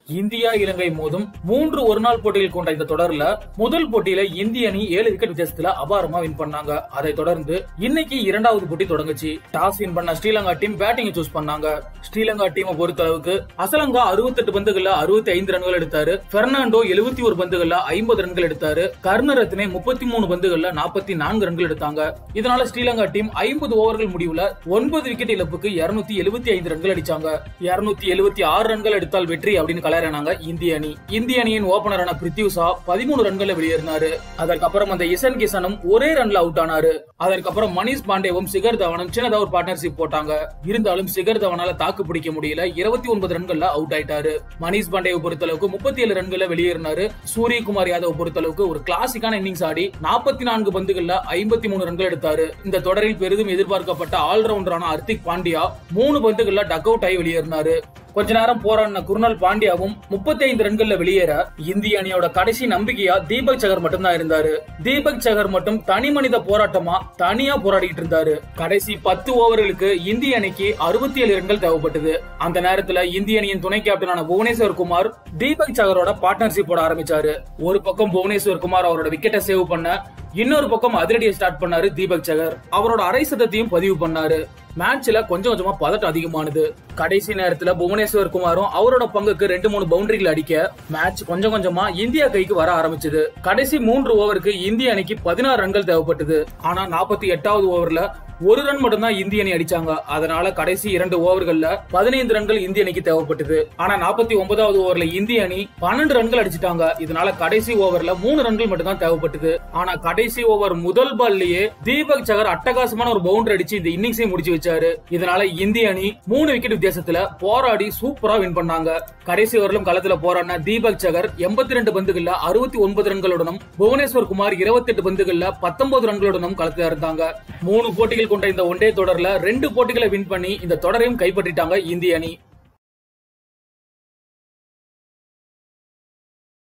India இலங்கை மோதும் மூன்று ஒருநாள் போட்டிகள் கொண்ட இந்த தொடர்ல முதல் போட்டியில இந்திய அணி ஏழு விக்கெட் வித்தியாசத்துல அபாரமா வின் பண்ணாங்க அதை தொடர்ந்து இன்னைக்கு இரண்டாவது போட்டி தொடங்குச்சு டாஸ் வின் பண்ண ஸ்ரீலங்கா டீம் பேட்டிங் சூஸ் பண்ணாங்க ஸ்ரீலங்கா டீமை பொறுத்த அளவுக்கு அசலங்கா 68 பந்துகள்ல 65 ஐந்து ரன்கள் எடுத்தாரு பெர்னாண்டோ 71 ஒரு பந்துகள்ல ஐம்பது ரன்கள் எடுத்தாரு கருணரத்னே முப்பத்தி மூணு பந்துகள்ல நாற்பத்தி நான்கு ரன்கள் எடுத்தாங்க இதனால ஸ்ரீலங்கா டீம் ஐம்பது ஓவர்கள் முடிவுல ஒன்பது விக்கெட் இழப்புக்கு 275 எழுபத்தி ஐந்து ரன்கள் அடிச்சாங்க 276 எழுபத்தி ஆறு ரன்கள் எடுத்தால் வெற்றி அப்படின்னு கலரானாங்க இந்திய அணி இந்திய அணியின் ஓபனரான பிரித்யூசா பதிமூணு ரன்களை வெளியேறினாரு அதற்கப்புறம் அந்த இசன் கிஷனும் ஒரே ரன்ல அவுட் ஆனாரு அதற்கப்புறம் மணிஷ் பாண்டேவும் சிகர் தவனும் சின்னதா ஒரு பார்ட்னர்ஷிப் போட்டாங்க இருந்தாலும் சிகர் தவனால தாக்கு பிடிக்க முடியல இருபத்தி ஒன்பது ரன்கள்ல அவுட் ஆயிட்டாரு மணிஷ் பாண்டேவை பொறுத்தளவுக்கு முப்பத்தி ஏழு ரன்களை வெளியேறினாரு சூரியகுமார் யாதவ் பொறுத்தளவுக்கு ஒரு கிளாசிக்கான இன்னிங்ஸ் ஆடி நாற்பத்தி நான்கு பந்துகள்ல ஐம்பத்தி மூணு ரன்கள் எடுத்தாரு இந்த தொடரில் பெரிதும் எதிர்பார்க்கப்பட்ட ஆல்ரவுண்டரான ஹர்திக் பாண்டியா மூணு பந்துகள்ல டக் அவுட் ஆகி வெளியேறினாரு கொஞ்ச நேரம் போராடின குருணால் பாண்டியாவும் 35 ரன்கள்ல வெளியேற இந்திய அணியோட கடைசி நம்பிக்கையா தீபக் சகர் மட்டும்தான் இருந்தாரு தீபக் சகர் மட்டும் தனி மனித போராட்டமா தனியா போராடிட்டு இருந்தாரு கடைசி பத்து ஓவர்களுக்கு இந்திய அணிக்கு அறுபத்தி ஏழு ரன்கள் தேவைப்பட்டது அந்த நேரத்துல இந்திய அணியின் துணை கேப்டனான புவனேஸ்வர் குமார் தீபக் சகரோட பார்ட்னர்ஷிப் போட ஆரம்பிச்சாரு ஒரு பக்கம் புவனேஸ்வர் குமார் அவரோட விக்கெட்டை சேவ் பண்ண இன்னொரு பக்கம் அதிரடியை ஸ்டார்ட் பண்ணாரு தீபக் சகர் அவரோட அரை சதத்தையும் பதிவு பண்ணாரு மேட்ச்ல கொஞ்சம் கொஞ்சமா பதட்டம் அதிகமானது கடைசி நேரத்துல புவனேஸ்வர் குமாரும் அவரோட பங்குக்கு ரெண்டு மூணு பவுண்டரிகள் அடிக்க மேட்ச் கொஞ்சம் கொஞ்சமா இந்தியா கைக்கு வர ஆரம்பிச்சது கடைசி மூன்று ஓவருக்கு இந்திய அணிக்கு பதினாறு ரன்கள் தேவைப்பட்டது ஆனா நாற்பத்தி எட்டாவது ஓவர்ல ஒரு ரன் மட்டும் தான் இந்திய அணி அடிச்சாங்க அதனால கடைசி இரண்டு ஓவர்கள்ல பதினைந்து ரன்கள் இந்திய அணிக்கு தேவைப்பட்டது ஆனா நாற்பத்தி ஒன்பதாவது ஓவர்ல இந்திய அணி பன்னெண்டு ரன்கள் அடிச்சிட்டாங்க இதனால கடைசி ஓவர்ல மூணு ரன்கள் மட்டும் தான் தேவைப்பட்டது ஆனா கடைசி ஓவர் முதல் பால்லயே தீபக் சகர் அட்டகாசமான ஒரு பவுண்டரி அடிச்சு இந்த இன்னிங்ஸை முடிச்சு வச்சாரு இதனால இந்திய அணி மூணு விக்கெட் வித்தியாசத்துல போராடி சூப்பரா வின் பண்ணாங்க கடைசி ஓவரிலும் களத்துல போராடின தீபக் சகர் எண்பத்தி ரெண்டு பந்துகள்ல அறுபத்தி ஒன்பது ரன்களுடனும் புவனேஸ்வர் குமார் இருபத்தி எட்டு பந்துகள்ல பத்தொன்பது ரன்களுடனும் களத்துல இருந்தாங்க மூணு போட்டிகள் கொண்ட இந்த ஒன்டே தொடர்ல ரெண்டு போட்டிகளை வின் பண்ணி இந்த தொடரையும் கைப்பற்றிட்டாங்க இந்திய அணி